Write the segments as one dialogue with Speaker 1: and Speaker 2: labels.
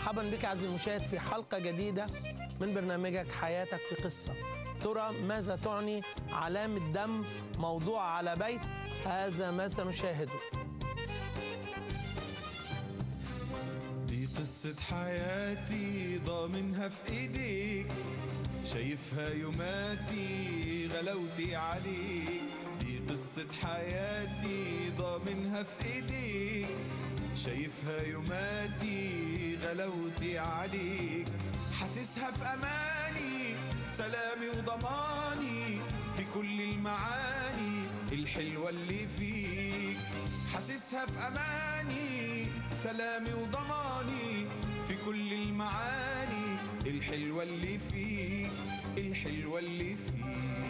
Speaker 1: مرحبا بك عزيزي المشاهد في حلقة جديدة من برنامجك حياتك في قصة ترى ماذا تعني علامة دم موضوع على بيت هذا ما سنشاهده
Speaker 2: دي قصة حياتي ضامنها في ايديك شايفها يوماتي غلاوتي عليك دي قصة حياتي ضامنها في ايديك شايفها يوماتي غلاوتي عليك حاسسها في اماني سلامي وضماني في كل المعاني الحلوة اللي فيك حاسسها في اماني سلامي وضماني في كل المعاني الحلوة اللي فيك الحلوة اللي فيك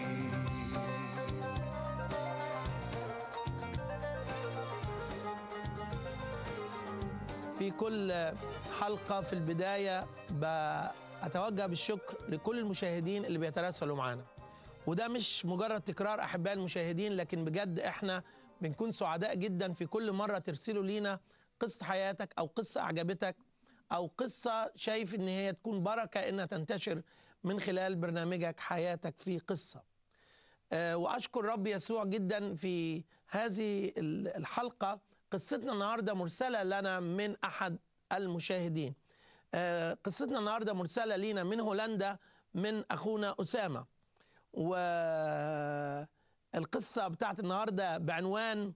Speaker 1: في كل حلقة في البداية بأتوجه بالشكر لكل المشاهدين اللي بيتراسلوا معانا وده مش مجرد تكرار أحباء المشاهدين لكن بجد إحنا بنكون سعداء جدا في كل مرة ترسلوا لينا قصة حياتك أو قصة أعجبتك أو قصة شايف إن هي تكون بركة إنها تنتشر من خلال برنامجك حياتك في قصة آه، وأشكر رب يسوع جدا في هذه الحلقة قصتنا النهاردة مرسلة لنا من أحد المشاهدين آه، قصتنا النهاردة مرسلة لينا من هولندا من أخونا أسامة والقصة بتاعت النهاردة بعنوان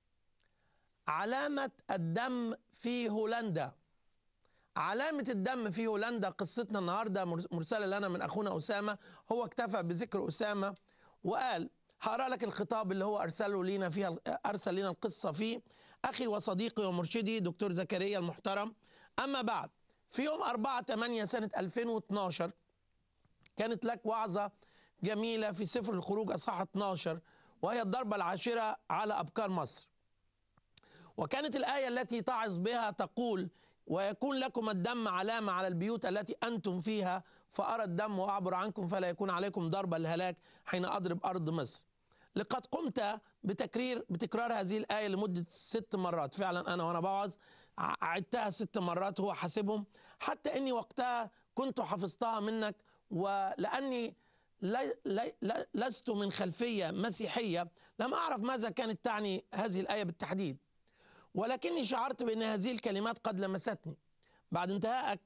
Speaker 1: علامة الدم في هولندا علامة الدم في هولندا قصتنا النهاردة مرسلة لنا من أخونا أسامة هو اكتفى بذكر أسامة وقال هقرا لك الخطاب اللي هو أرسله لينا فيها أرسل لنا القصة فيه أخي وصديقي ومرشدي دكتور زكريا المحترم أما بعد في يوم 4 8 سنة 2012 كانت لك وعظة جميلة في سفر الخروج أصحاح 12 وهي الضربة العاشرة على أبكار مصر وكانت الآية التي تعظ بها تقول ويكون لكم الدم علامة على البيوت التي أنتم فيها فأرى الدم وأعبر عنكم فلا يكون عليكم ضربة الهلاك حين أضرب أرض مصر لقد قمت بتكرير بتكرار هذه الآية لمدة ست مرات فعلا أنا وأنا بوعظ عدتها ست مرات هو حاسبهم حتى أني وقتها كنت حفظتها منك ولأني لي لي لست من خلفية مسيحية لم أعرف ماذا كانت تعني هذه الآية بالتحديد ولكني شعرت بأن هذه الكلمات قد لمستني بعد انتهائك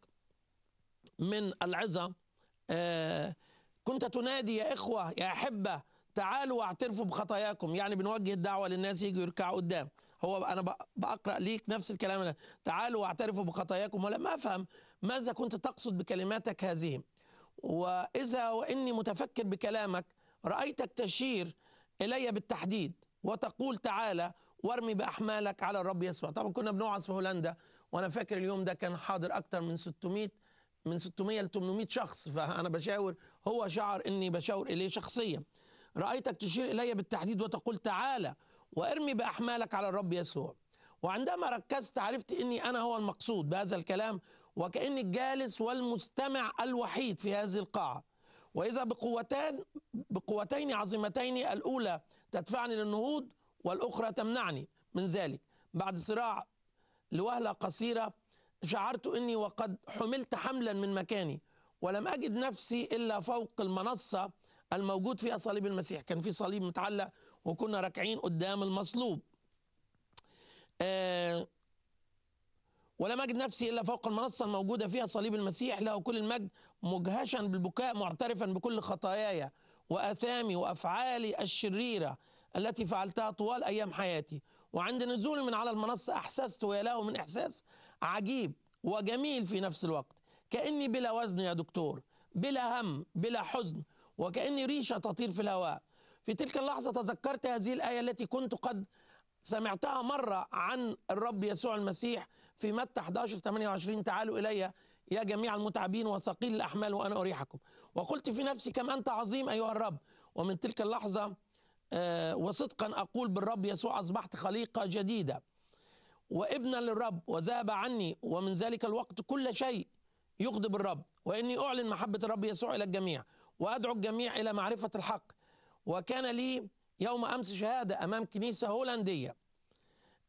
Speaker 1: من العظة آه كنت تنادي يا إخوة يا أحبة تعالوا واعترفوا بخطاياكم يعني بنوجه الدعوة للناس يجوا يركعوا قدام هو أنا بقرأ ليك نفس الكلام ده تعالوا واعترفوا بخطاياكم ولم أفهم ماذا كنت تقصد بكلماتك هذه وإذا وإني متفكر بكلامك رأيتك تشير إلي بالتحديد وتقول تعالى وارمي باحمالك على الرب يسوع طبعا كنا بنوعظ في هولندا وانا فاكر اليوم ده كان حاضر اكتر من 600 من 600 ل 800 شخص فانا بشاور هو شعر اني بشاور اليه شخصيا رايتك تشير الي بالتحديد وتقول تعالى وارمي باحمالك على الرب يسوع وعندما ركزت عرفت اني انا هو المقصود بهذا الكلام وكاني الجالس والمستمع الوحيد في هذه القاعه واذا بقوتان بقوتين عظيمتين الاولى تدفعني للنهوض والأخرى تمنعني من ذلك بعد صراع لوهلة قصيرة شعرت أني وقد حملت حملا من مكاني ولم أجد نفسي إلا فوق المنصة الموجود فيها صليب المسيح كان في صليب متعلق وكنا راكعين قدام المصلوب آه ولم أجد نفسي إلا فوق المنصة الموجودة فيها صليب المسيح له كل المجد مجهشا بالبكاء معترفا بكل خطاياي وآثامي وأفعالي الشريرة التي فعلتها طوال ايام حياتي وعند نزولي من على المنصه احسست ويا له من احساس عجيب وجميل في نفس الوقت كاني بلا وزن يا دكتور بلا هم بلا حزن وكاني ريشه تطير في الهواء في تلك اللحظه تذكرت هذه الايه التي كنت قد سمعتها مره عن الرب يسوع المسيح في متى 11 28 تعالوا الي يا جميع المتعبين وثقيل الاحمال وانا اريحكم وقلت في نفسي كم انت عظيم ايها الرب ومن تلك اللحظه آه وصدقا أقول بالرب يسوع أصبحت خليقة جديدة وابنا للرب وذهب عني ومن ذلك الوقت كل شيء يغضب الرب وإني أعلن محبة الرب يسوع إلى الجميع وأدعو الجميع إلى معرفة الحق وكان لي يوم أمس شهادة أمام كنيسة هولندية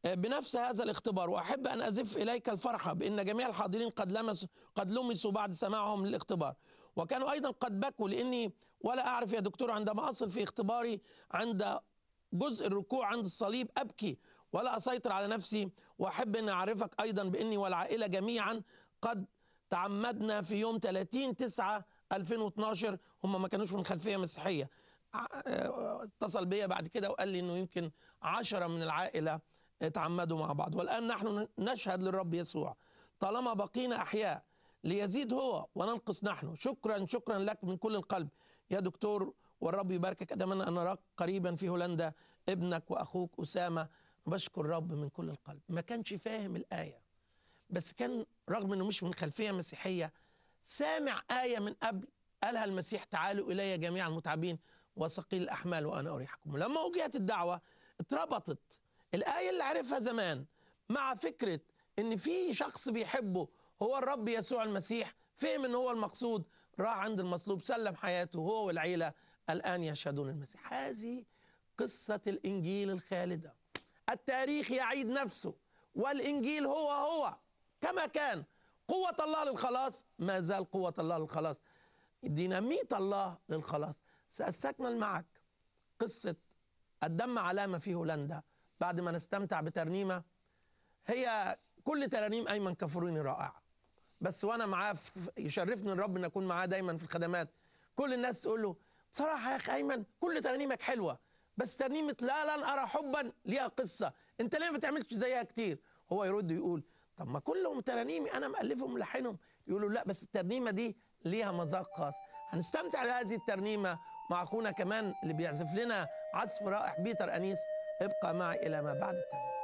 Speaker 1: بنفس هذا الاختبار واحب ان ازف اليك الفرحه بان جميع الحاضرين قد لمسوا قد لمسوا بعد سماعهم للاختبار وكانوا ايضا قد بكوا لاني ولا اعرف يا دكتور عندما اصل في اختباري عند جزء الركوع عند الصليب ابكي ولا اسيطر على نفسي واحب ان اعرفك ايضا باني والعائله جميعا قد تعمدنا في يوم 30 9 2012 هم ما كانوش من خلفيه مسيحيه اتصل بيا بعد كده وقال لي انه يمكن عشرة من العائله تعمدوا مع بعض والان نحن نشهد للرب يسوع طالما بقينا احياء ليزيد هو وننقص نحن شكرا شكرا لك من كل القلب يا دكتور والرب يباركك اتمنى ان اراك قريبا في هولندا ابنك واخوك اسامه بشكر الرب من كل القلب ما كانش فاهم الايه بس كان رغم انه مش من خلفيه مسيحيه سامع ايه من قبل قالها المسيح تعالوا الي جميع المتعبين وثقيل الاحمال وانا اريحكم ولما وجهت الدعوه اتربطت الايه اللي عرفها زمان مع فكره ان في شخص بيحبه هو الرب يسوع المسيح فهم ان هو المقصود راح عند المصلوب سلم حياته هو والعيله الان يشهدون المسيح هذه قصه الانجيل الخالده التاريخ يعيد نفسه والانجيل هو هو كما كان قوه الله للخلاص ما زال قوه الله للخلاص ديناميت الله للخلاص سأستكمل معك قصة الدم علامة في هولندا بعد ما نستمتع بترنيمة هي كل ترانيم أيمن كفروني رائعة بس وأنا معاه يشرفني الرب أن أكون معاه دايما في الخدمات كل الناس تقول له بصراحة يا أخي أيمن كل ترانيمك حلوة بس ترنيمة لا لن أرى حبا ليها قصة أنت ليه ما بتعملش زيها كتير هو يرد يقول طب ما كلهم ترانيمي أنا مألفهم ملحنهم يقولوا لا بس الترنيمة دي ليها مذاق خاص هنستمتع بهذه الترنيمة مع أخونا كمان اللي بيعزف لنا عزف رائع بيتر أنيس ابقى معي إلى ما بعد الترنيمة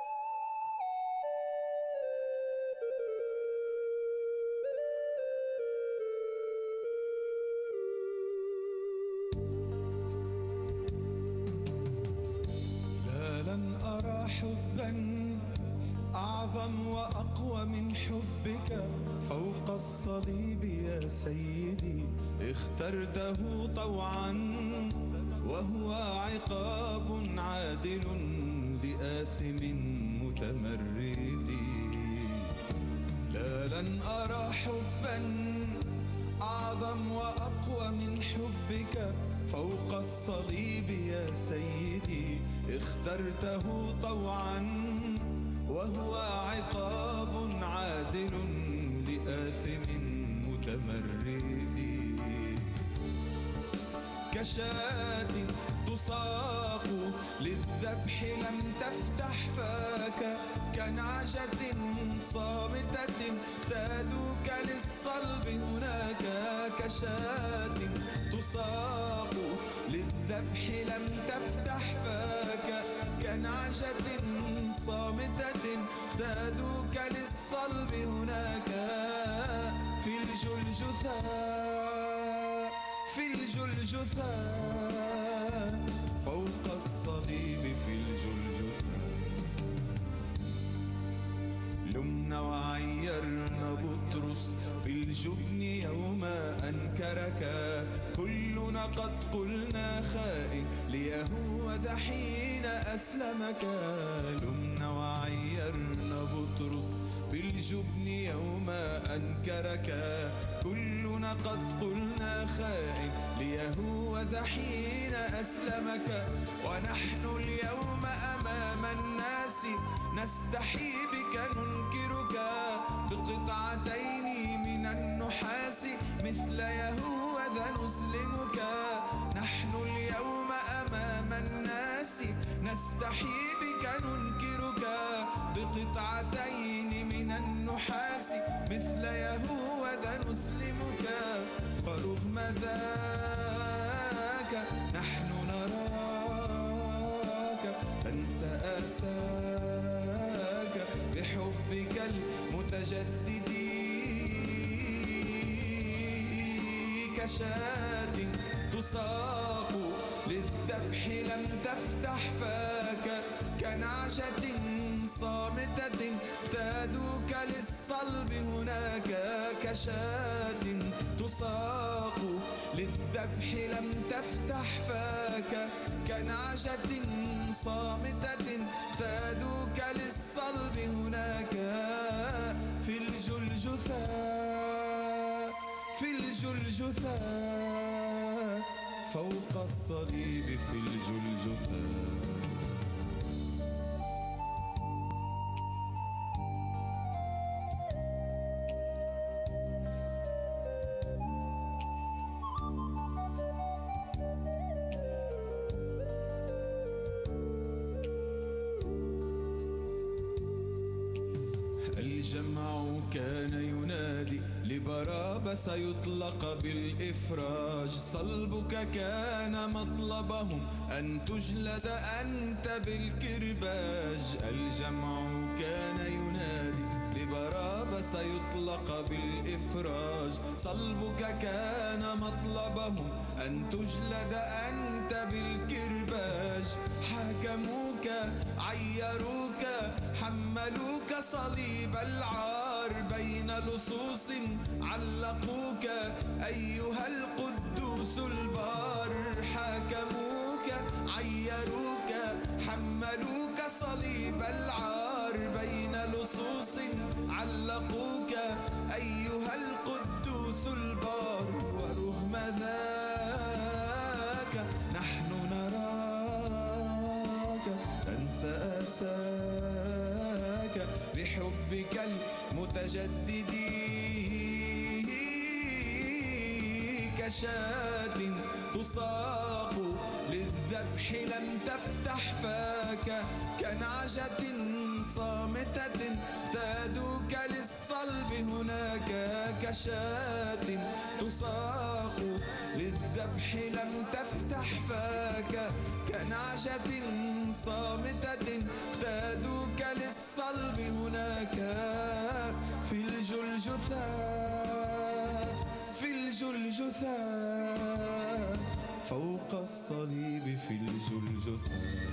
Speaker 2: لا لن أرى حبا أعظم وأقوى من حبك فوق الصليب يا سيدي اخترته طوعا وهو عقاب عادل لآثم متمرد لا لن أرى حبا أعظم وأقوى من حبك فوق الصليب يا سيدي اخترته طوعا وهو عقاب عادل لآثم متمرد كشاة تساق للذبح لم تفتح فاك كنعجة صامتة اقتادوك للصلب هناك كشاة تساق للذبح لم تفتح فاك كنعجة صامتة اقتادوك للصلب هناك في الجلجثة في الجلجثة فوق الصليب في الجلجثة لمنا وعيرنا بطرس بالجبن يوم أنكرك كلنا قد قلنا خائن ليهوذا حين أسلمك لمنا وعيرنا بطرس بالجبن يوم أنكرك كلنا قد قلنا خائن ليهوذا حين أسلمك ونحن اليوم أمام الناس نستحي بك ننكرك بقطعتين من النحاس مثل يهوذا نسلمك نحن اليوم أمام الناس نستحي بك ننكرك بقطعتين من النحاس مثل يهوذا نسلمك فرغم ذاك نحن نراك تنسى آساك بحبك المتجدد كشاة تساق للذبح لم تفتح فاك كنعجة صامتة اقتادوك للصلب هناك كشاة تساق للذبح لم تفتح فاك كنعجة صامتة اقتادوك للصلب هناك في الجلجثة في الجلجثة فوق الصليب في الجلجثة الجمع كان ينادي لبرابس يطلق بالإفراج صلبك كان مطلبهم أن تجلد أنت بالكرباج الجمع كان ينادي لبرابس يطلق بالإفراج صلبك كان مطلبهم أن تجلد أنت بالكرباج حاكموك عيروك حملوك صليب العار بين لصوص علقوك أيها القدوس البار حاكموك عيروك حملوك صليب العار بين لصوص علقوك أيها القدوس البار ورغم ذاك نحن نراك تنسى أساك بحبك المتجدد كشاة تساق للذبح لم تفتح فاك كنعجة صامتة تادوك للصلب هناك كشاة تساق للذبح لم تفتح فاك كنعجة صامتة تادوك للصلب هناك في الجلجثة في الجلجثة فوق الصليب في الجلجثة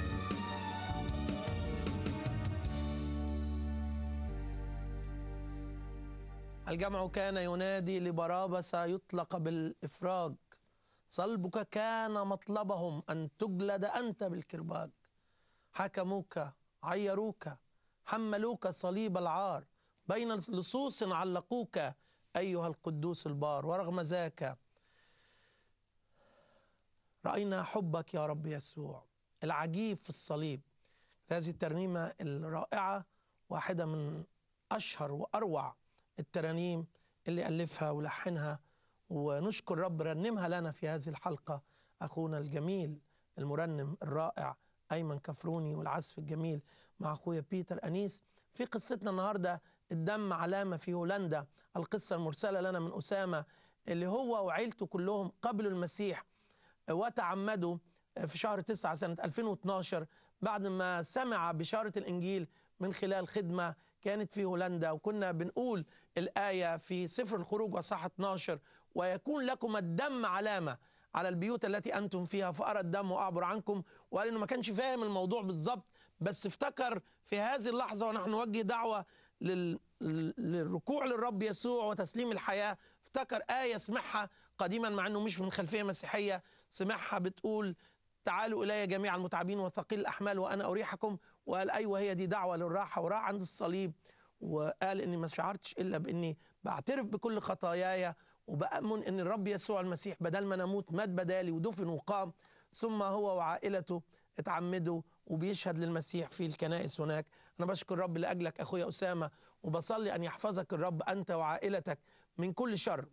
Speaker 1: الجمع كان ينادي لبرابس يطلق بالإفراج صلبك كان مطلبهم أن تجلد أنت بالكرباج حكموك عيروك حملوك صليب العار بين لصوص علقوك أيها القدوس البار ورغم ذاك رأينا حبك يا رب يسوع العجيب في الصليب هذه الترنيمة الرائعة واحدة من أشهر وأروع الترانيم اللي ألفها ولحنها ونشكر رب رنمها لنا في هذه الحلقة أخونا الجميل المرنم الرائع أيمن كفروني والعزف الجميل مع أخويا بيتر أنيس في قصتنا النهاردة الدم علامة في هولندا القصة المرسلة لنا من أسامة اللي هو وعيلته كلهم قبلوا المسيح وتعمدوا في شهر 9 سنة 2012 بعد ما سمع بشارة الإنجيل من خلال خدمة كانت في هولندا وكنا بنقول الآية في سفر الخروج وصح 12 ويكون لكم الدم علامة على البيوت التي أنتم فيها فأرى الدم وأعبر عنكم وقال إنه ما كانش فاهم الموضوع بالظبط بس افتكر في هذه اللحظة ونحن نوجه دعوة لل... للركوع للرب يسوع وتسليم الحياة افتكر آية سمعها قديما مع أنه مش من خلفية مسيحية سمعها بتقول تعالوا إلي جميع المتعبين وثقيل الأحمال وأنا أريحكم وقال أيوة هي دي دعوة للراحة وراح عند الصليب وقال إني ما شعرتش إلا بإني بعترف بكل خطاياي وبأمن إن الرب يسوع المسيح بدل ما نموت مات بدالي ودفن وقام ثم هو وعائلته اتعمدوا وبيشهد للمسيح في الكنائس هناك أنا بشكر الرب لأجلك أخويا أسامة وبصلي أن يحفظك الرب أنت وعائلتك من كل شر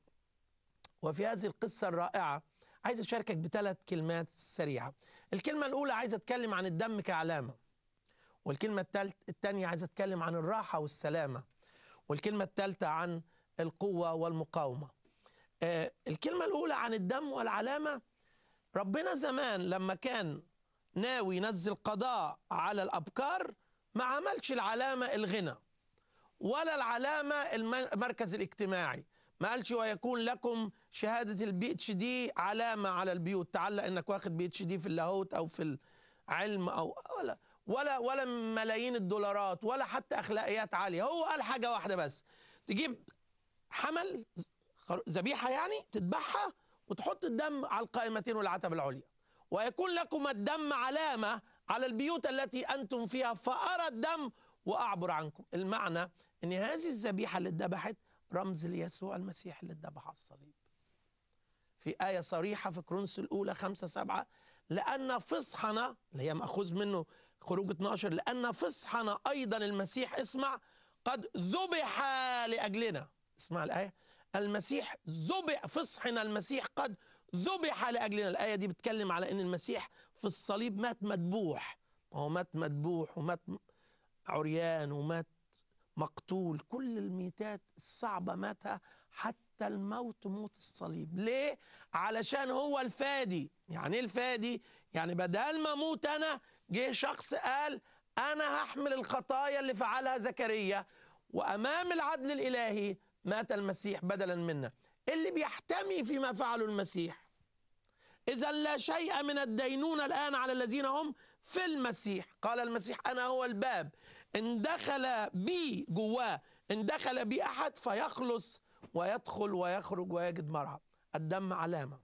Speaker 1: وفي هذه القصة الرائعة عايز أشاركك بثلاث كلمات سريعة الكلمة الأولى عايز أتكلم عن الدم كعلامة والكلمة الثالث الثانية عايز أتكلم عن الراحة والسلامة والكلمة الثالثة عن القوة والمقاومة آه الكلمة الأولى عن الدم والعلامة ربنا زمان لما كان ناوي ينزل قضاء على الأبكار ما عملش العلامة الغنى ولا العلامة المركز الاجتماعي ما قالش ويكون لكم شهادة البي اتش دي علامة على البيوت تعلق انك واخد بي اتش دي في اللاهوت او في العلم او ولا ولا ولا ملايين الدولارات ولا حتى اخلاقيات عالية هو قال حاجة واحدة بس تجيب حمل ذبيحة يعني تذبحها وتحط الدم على القائمتين والعتبة العليا ويكون لكم الدم علامة على البيوت التي أنتم فيها فأرى الدم وأعبر عنكم المعنى أن هذه الذبيحة اللي اتذبحت رمز ليسوع المسيح اللي اتذبح على الصليب في آية صريحة في كرونس الأولى خمسة سبعة لأن فصحنا اللي هي مأخوذ منه خروج 12 لأن فصحنا أيضا المسيح اسمع قد ذبح لأجلنا اسمع الآية المسيح ذبح فصحنا المسيح قد ذبح لأجلنا الآية دي بتتكلم على أن المسيح في الصليب مات مذبوح هو مات مذبوح ومات عريان ومات مقتول كل الميتات الصعبة ماتها حتى الموت موت الصليب ليه؟ علشان هو الفادي يعني ايه الفادي؟ يعني بدل ما اموت انا جه شخص قال انا هحمل الخطايا اللي فعلها زكريا وامام العدل الالهي مات المسيح بدلا منا اللي بيحتمي فيما فعله المسيح اذا لا شيء من الدينونه الان على الذين هم في المسيح قال المسيح انا هو الباب ان دخل بي جواه ان دخل بي احد فيخلص ويدخل ويخرج ويجد مرعى الدم علامه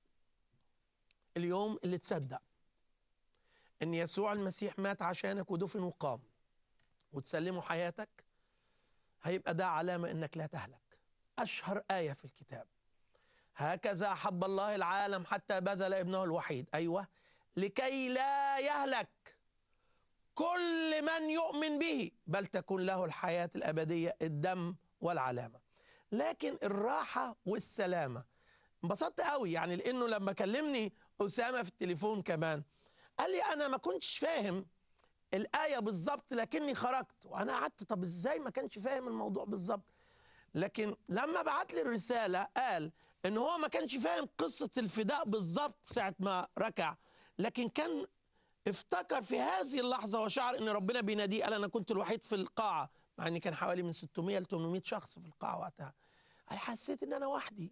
Speaker 1: اليوم اللي تصدق ان يسوع المسيح مات عشانك ودفن وقام وتسلمه حياتك هيبقى ده علامه انك لا تهلك اشهر ايه في الكتاب هكذا احب الله العالم حتى بذل ابنه الوحيد ايوه لكي لا يهلك كل من يؤمن به بل تكون له الحياه الابديه الدم والعلامه لكن الراحه والسلامه انبسطت قوي يعني لانه لما كلمني اسامه في التليفون كمان قال لي انا ما كنتش فاهم الايه بالظبط لكني خرجت وانا قعدت طب ازاي ما كانش فاهم الموضوع بالظبط لكن لما بعت لي الرساله قال ان هو ما كانش فاهم قصه الفداء بالظبط ساعه ما ركع لكن كان افتكر في هذه اللحظه وشعر ان ربنا بيناديه قال انا كنت الوحيد في القاعه مع ان كان حوالي من 600 ل 800 شخص في القاعه وقتها قال حسيت ان انا وحدي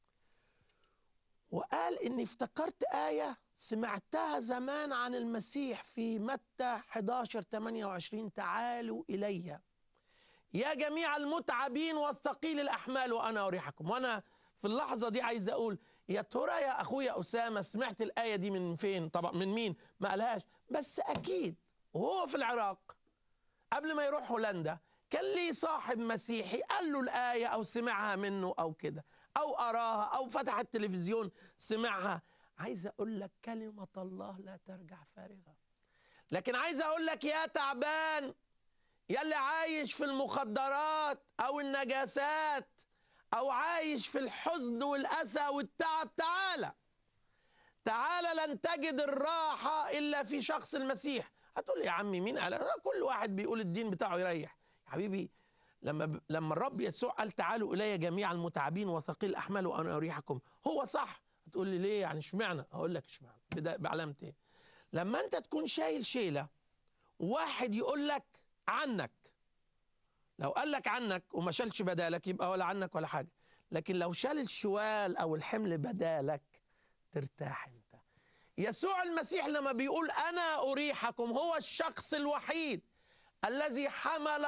Speaker 1: وقال اني افتكرت آية سمعتها زمان عن المسيح في متى 11 28 تعالوا إلي يا جميع المتعبين والثقيل الأحمال وأنا أريحكم وأنا في اللحظة دي عايز أقول يا ترى يا أخويا أسامة سمعت الآية دي من فين طبعا من مين ما قالهاش بس أكيد وهو في العراق قبل ما يروح هولندا كان ليه صاحب مسيحي قال له الآية أو سمعها منه أو كده أو أراها أو فتح التلفزيون سمعها عايز أقول لك كلمة الله لا ترجع فارغة لكن عايز أقول لك يا تعبان يا اللي عايش في المخدرات أو النجاسات أو عايش في الحزن والأسى والتعب تعالى تعالى لن تجد الراحة إلا في شخص المسيح هتقول لي يا عمي مين قال كل واحد بيقول الدين بتاعه يريح يا حبيبي لما لما الرب يسوع قال تعالوا الي جميع المتعبين وثقيل الاحمال وانا اريحكم هو صح هتقول لي ليه يعني اشمعنى اقول لك اشمعنى بعلامه ايه لما انت تكون شايل شيله واحد يقول لك عنك لو قال لك عنك وما شالش بدالك يبقى ولا عنك ولا حاجه لكن لو شال الشوال او الحمل بدالك ترتاح انت يسوع المسيح لما بيقول انا اريحكم هو الشخص الوحيد الذي حمل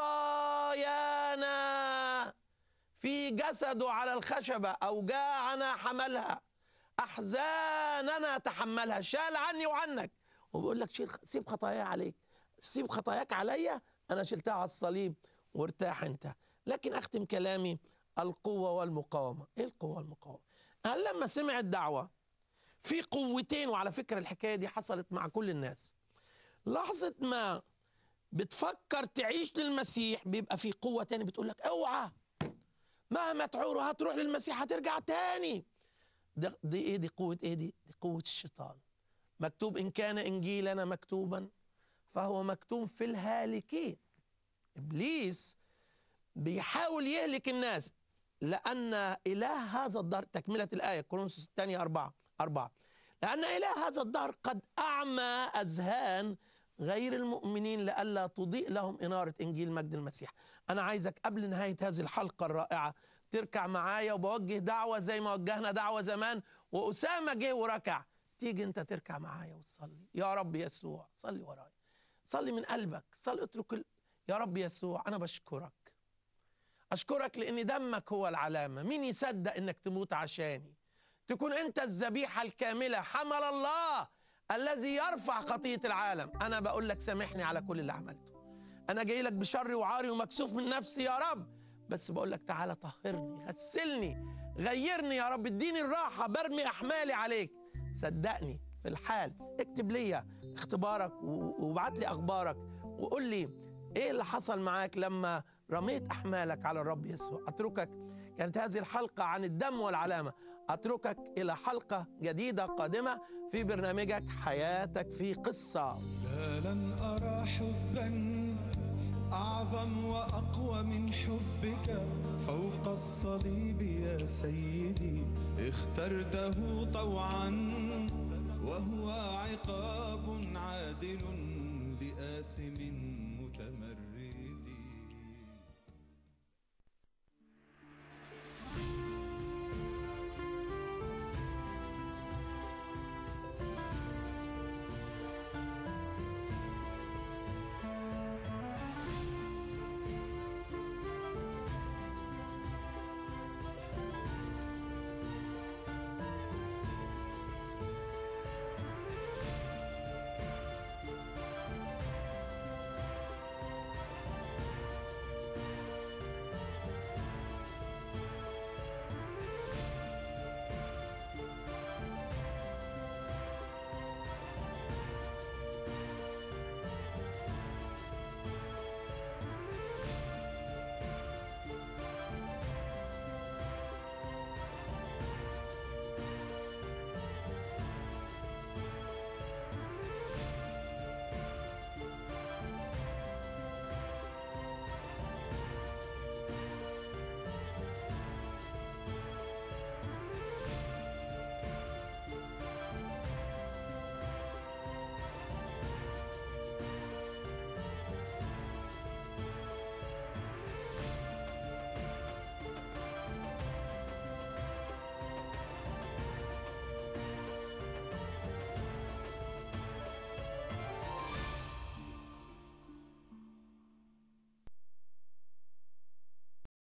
Speaker 1: خطايانا في جسده على الخشبة أوجاعنا حملها أحزاننا تحملها شال عني وعنك وبيقول لك شيل سيب خطاياي عليك سيب خطاياك عليا أنا شلتها على الصليب وارتاح أنت لكن أختم كلامي القوة والمقاومة إيه القوة والمقاومة قال لما سمع الدعوة في قوتين وعلى فكرة الحكاية دي حصلت مع كل الناس لحظة ما بتفكر تعيش للمسيح بيبقى في قوة تاني بتقول لك اوعى مهما تعور هتروح للمسيح هترجع تاني دي, دي ايه دي قوة ايه دي دي قوة الشيطان مكتوب ان كان انجيلنا مكتوبا فهو مكتوب في الهالكين ابليس بيحاول يهلك الناس لان اله هذا الدهر تكملة الاية كورنثوس الثانية أربعة أربعة لأن إله هذا الدهر قد أعمى أذهان غير المؤمنين لئلا تضيء لهم إنارة إنجيل مجد المسيح أنا عايزك قبل نهاية هذه الحلقة الرائعة تركع معايا وبوجه دعوة زي ما وجهنا دعوة زمان وأسامة جه وركع تيجي أنت تركع معايا وتصلي يا رب يسوع صلي ورايا صلي من قلبك صلي اترك ال... يا رب يسوع أنا بشكرك أشكرك لأن دمك هو العلامة مين يصدق إنك تموت عشاني تكون انت الذبيحه الكامله حمل الله الذي يرفع خطيه العالم انا بقول لك سامحني على كل اللي عملته انا جاي لك بشري وعاري ومكسوف من نفسي يا رب بس بقول لك تعالى طهرني غسلني غيرني يا رب اديني الراحه برمي احمالي عليك صدقني في الحال اكتب لي اختبارك و- وابعت لي اخبارك وقول لي ايه اللي حصل معاك لما رميت احمالك على الرب يسوع اتركك كانت هذه الحلقه عن الدم والعلامه اتركك الى حلقه جديده قادمه في برنامجك حياتك في قصه
Speaker 2: لا لن أرى حبا أعظم وأقوى من حبك فوق الصليب يا سيدي اخترته طوعا وهو عقاب عادل لآثم